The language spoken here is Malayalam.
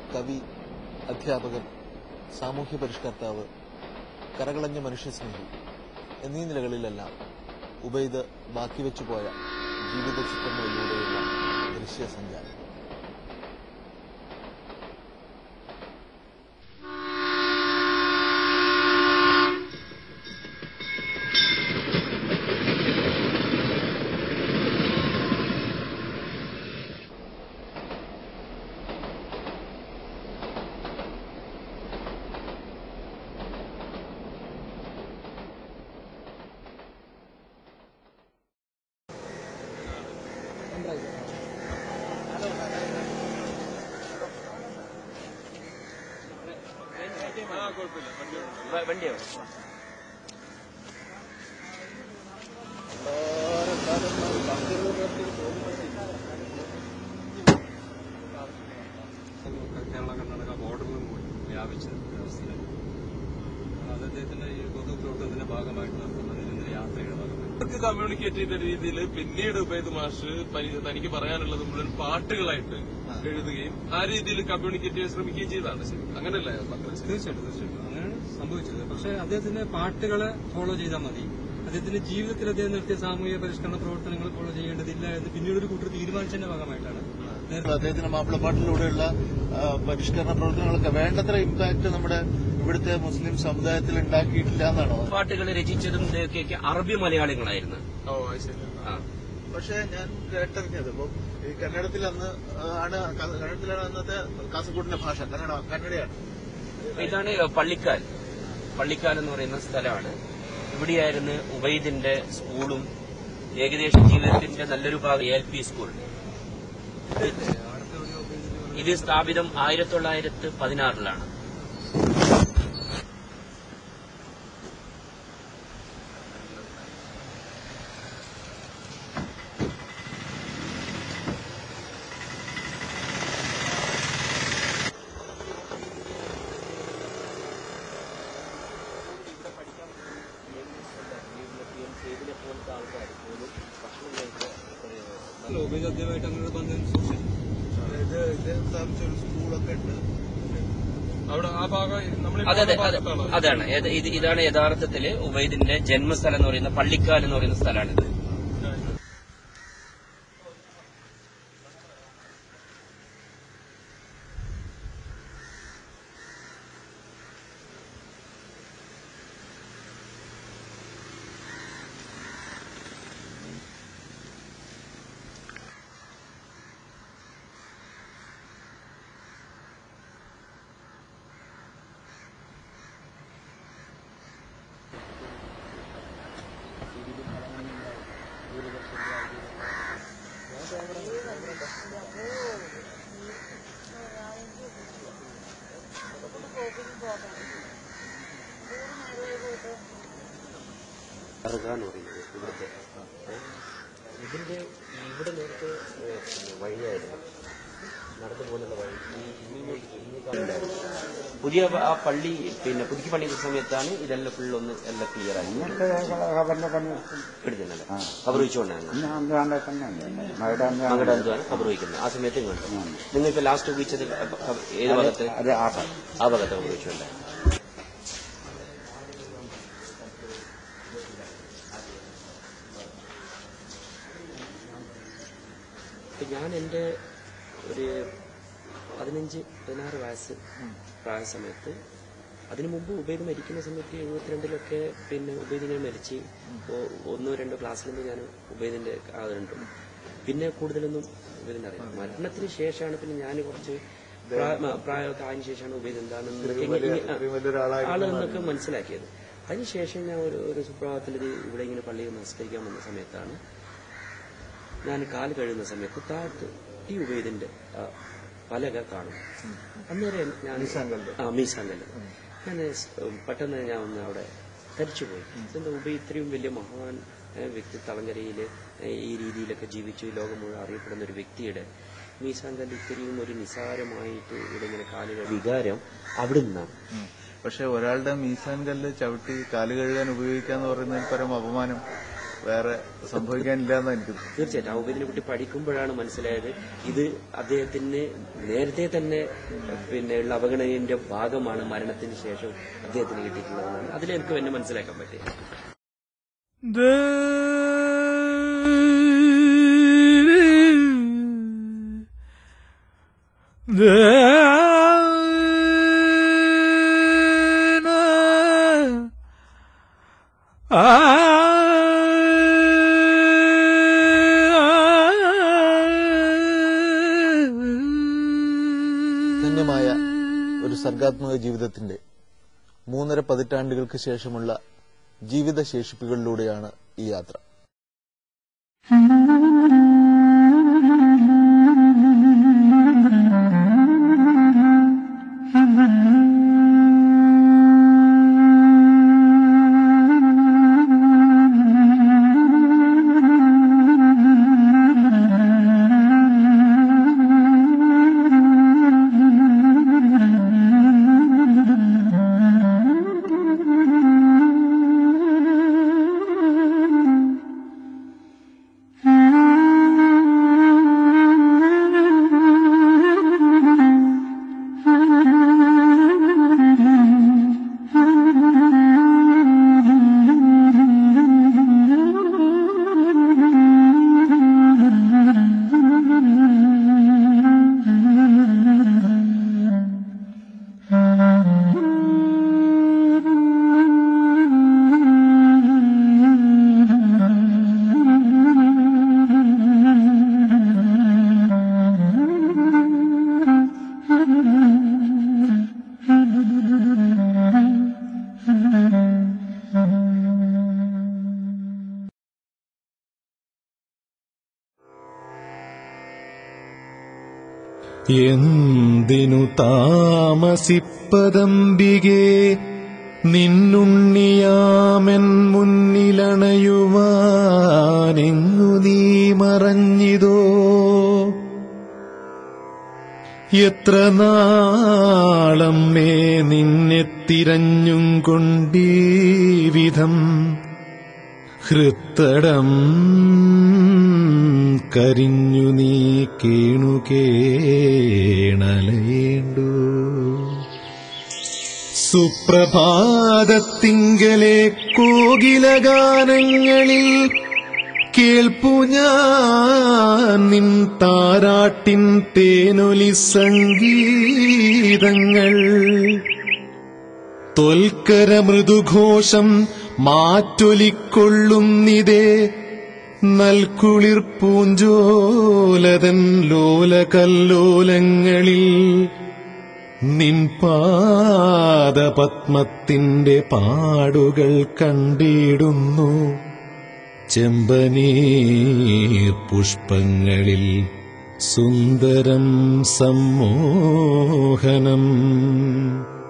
കവി അധ്യാപകൻ സാമൂഹ്യ പരിഷ്കർത്താവ് കരകളഞ്ഞ മനുഷ്യസ്നേഹി എന്നീ നിലകളിലെല്ലാം ഉബൈദ് ബാക്കിവെച്ചു പോയ ജീവിത ചിത്രങ്ങളിലൂടെയുള്ള ദൃശ്യസഞ്ചാരം വണ്ടിയോ കേരള കർണാടക ബോർഡറിലും കൂടി വ്യാപിച്ച ഒരവസ്ഥയിലാണ് അത് അദ്ദേഹത്തിന്റെ ഈ പൊതു പ്രവർത്തനത്തിന്റെ ഭാഗമായിട്ട് നടത്തുന്ന നിരന്തര യാത്രയുടെ ഭാഗമായി അവർക്ക് കമ്മ്യൂണിക്കേറ്റ് ചെയ്ത രീതിയിൽ പിന്നീട് ഉബൈദ് മാഷ് പനി- തനിക്ക് പറയാനുള്ളത് മുഴുവൻ പാട്ടുകളായിട്ട് എഴുതുകയും ആ രീതിയിൽ കമ്മ്യൂണിക്കേറ്റ് ചെയ്യാൻ ശ്രമിക്കുകയും ചെയ്തതാണ് ശരി അങ്ങനല്ലേ മക്കളെ തീർച്ചയായിട്ടും തീർച്ചയായിട്ടും അങ്ങനെയാണ് സംഭവിച്ചത് പക്ഷേ അദ്ദേഹത്തിന്റെ പാട്ടുകളെ ഫോളോ ചെയ്താൽ മതി അദ്ദേഹത്തിന്റെ ജീവിതത്തിൽ അദ്ദേഹം നടത്തിയ സാമൂഹിക പരിഷ്കരണ പ്രവർത്തനങ്ങൾ ഫോളോ ചെയ്യേണ്ടതില്ല എന്ന് പിന്നീട് ഒരു കൂട്ടർ തീരുമാനിച്ചതിന്റെ ഭാഗമായിട്ടാണ് നേരത്തെ അദ്ദേഹത്തിന്റെ മാപ്പിളപ്പാട്ടിലൂടെയുള്ള ആ, പരിഷ്കരണ പ്രവർത്തനങ്ങളൊക്കെ വേണ്ടത്ര ഇമ്പാക്ട് നമ്മുടെ ഇവിടുത്തെ മുസ്ലിം സമുദായത്തിൽ ഉണ്ടാക്കിയിട്ടില്ല എന്നാണോ പാട്ടുകൾ രചിച്ചതും ഇതൊക്കെ അറബി മലയാളികളായിരുന്നു ഓ അത് ശരി ആ. പക്ഷേ ഞാൻ കേട്ടറിഞ്ഞത് ഇപ്പം ഈ കന്നഡത്തിൽ അന്ന് ആണ് കന്നഡത്തിലാണ് അന്നത്തെ കാസർഗോഡിന്റെ ഭാഷ കന്നഡ കന്നഡയാണ് ഇതാണ് പള്ളിക്കാൽ പള്ളിക്കാൽ എന്ന് പറയുന്ന സ്ഥലമാണ് ഇവിടെയായിരുന്നു ഉബൈദിന്റെ സ്കൂളും ഏകദേശം ജീവിതത്തിന്റെ നല്ലൊരു ഭാഗം എൽ പി സ്കൂൾ ഇത് സ്ഥാപിതം ആയിരത്തി തൊള്ളായിരത്തി പതിനാറിലാണ് ഉപയോഗ അദ്ദേഹമായിട്ട് അങ്ങനെ ഒരു ബന്ധം സൂക്ഷിച്ചു ഇത് ഇദ്ദേഹം സ്ഥാപിച്ച ഒരു സ്കൂളൊക്കെ ഉണ്ട് അവിടെ ആ ഭാഗം നമ്മൾ അതെ അതെ അതെ അതാണ് ഏത് ഇത് ഇതാണ് യഥാർത്ഥത്തില് ഉബൈദിന്റെ ജന്മസ്ഥലം എന്ന് പറയുന്ന പള്ളിക്കാൽ എന്ന് പറയുന്ന സ്ഥലമാണിത് ദർഗ എന്ന് പറയുന്നത് ഇവിടുത്തെ ഇതിന്റെ ഇവിടെ നേരത്തെ ഏഹ്, പിന്നെ വഴിയായിരുന്നു നടന്നു പോകുന്നുള്ള വഴി ഈ ഇങ്ങോട്ട് ഇങ്ങോട്ട് ഉണ്ടായിരുന്നു. പുതിയ പ- ആ പള്ളി പിന്നെ പുതുക്കി പണിയുന്ന സമയത്താണ് ഇതെല്ലാം ഫുള്ളൊന്ന് എല്ലാം ക്ലിയർ ആയി ഖബറിന്റെ പണി എടുക്കുന്നല്ലേ കബർ വെച്ചുകൊണ്ടാണ് അന്താണ്ട് തന്നെയാണ് മകളുടെ മകളുടെ എന്തുവാണ് കബർ വയ്ക്കുന്നത് ആ സമയത്ത് കണ്ടു നിങ്ങൾ ഇപ്പൊ ലാസ്റ്റ് ഉപയോഗിച്ചത് ക- ഏത് ഭാഗത്ത് അത് ആ ഭാഗം. ആ ഭാഗത്ത് കബർ വെച്ചുകൊണ്ട് ഇപ്പൊ ഞാൻ എൻ്റെ ഒരു പതിനഞ്ച് പതിനാറ് വയസ്സ് പ്രായ സമയത്ത് അതിനു മുമ്പ് ഉബൈദ് മരിക്കുന്ന സമയത്ത് എഴുപത്തിരണ്ടിലൊക്കെ പിന്നെ ഉബൈദ് ഇങ്ങനെ മരിച്ച് ഒ- ഒന്നോ രണ്ടോ ക്ലാസ്സിലൊന്നും ഞാൻ ഉബൈദിന്റെ ആകുന്നുണ്ട് പിന്നെ കൂടുതലൊന്നും ഉബൈദിന്റെ അറിയാം മരണത്തിന് ശേഷമാണ് പിന്നെ ഞാൻ കുറച്ച് പ്രായ- മ- പ്രായമൊക്കെ ആയതിനു ശേഷമാണ് ഉബൈദ് എന്താണെന്ന് ആളെന്നൊക്കെ മനസ്സിലാക്കിയത് അതിനുശേഷം ഞാൻ ഒരു ഒരു സുപ്രഭാതത്തിൽ ഇത് ഇവിടെ ഇങ്ങനെ പള്ളിയിൽ നമസ്കരിക്കാൻ വന്ന സമയത്താണ് ഞാൻ കാല് കഴുകുന്ന സമയത്ത് താഴത്ത് ഈ ഉപേദിന്റെ ആ, പലക കാണും അന്നേരം ഞാൻ ആ മീസാങ്കല്ല് ഞാൻ സ്- പെട്ടെന്ന് ഞാൻ ഒന്ന് അവിടെ ധരിച്ചുപോയി എന്താ ഉപ ഇത്രയും വലിയ മഹാൻ ഏ, വ്യക്തി തളങ്കരയിൽ ഈ രീതിയിലൊക്കെ ജീവിച്ചു ഈ ലോകം മുഴുവൻ അറിയപ്പെടുന്ന ഒരു വ്യക്തിയുടെ മീസാങ്കല്ല് ഇത്രയും ഒരു നിസാരമായിട്ട് ഇവിടെ ഇങ്ങനെ കാലുകൾ വികാരം അവിടുന്നാണ് പക്ഷെ ഒരാളുടെ മീസാൻ കല്ല് ചവിട്ടി കാല് കഴുകാൻ ഉപയോഗിക്കാന്ന് പറയുന്നതിൽ പരം അപമാനം വേറെ സംഭവിക്കാനില്ല എന്നാ എനിക്ക് തോന്നുന്നത്. തീർച്ചയായിട്ടും ആ ഉപേദിനെ കുട്ടി പഠിക്കുമ്പോഴാണ് മനസ്സിലായത് ഇത് അദ്ദേഹത്തിന് നേരത്തെ തന്നെ പിന്നെ ഉള്ള അവഗണനയുടെ ഭാഗമാണ് മരണത്തിന് ശേഷം അദ്ദേഹത്തിന് കിട്ടിയിട്ടുള്ളതെന്നാണ് അതിലെനിക്ക് എന്നെ മനസ്സിലാക്കാൻ പറ്റിയത് ധന്യമായ ഒരു സർഗാത്മക ജീവിതത്തിന്റെ മൂന്നര പതിറ്റാണ്ടുകൾക്ക് ശേഷമുള്ള ജീവിത ശേഷിപ്പുകളിലൂടെയാണ് ഈ യാത്ര എന്തിനു താമസിപ്പതമ്പികേ നിന്നുണ്ണിയാമെൻ മുന്നിലണയുവാനെങ്ങു നീ മറഞ്ഞിതോ എത്ര നാളം മേ നിന്നെ തിരഞ്ഞും കൊണ്ടീ വിധം ഹൃത്തടം കരിഞ്ഞു നീ കേണുകേണലയേണ്ടു സുപ്രഭാതത്തിങ്കലെ കോകിലഗാനങ്ങളിൽ കേൾപ്പു ഞാൻ നിൻ താരാട്ടിൻ തേനൊലി സംഗീതങ്ങൾ തൊൽക്കര മൃദുഘോഷം മാറ്റൊലിക്കൊള്ളുന്നിതേ നൽകുളിർ പൂഞ്ചോലതൻ ലോലകല്ലോലങ്ങളിൽ നിൻ പാദപത്മത്തിന്റെ പാടുകൾ കണ്ടിടുന്നു ചെമ്പനീർ പുഷ്പങ്ങളിൽ സുന്ദരം സമ്മോഹനം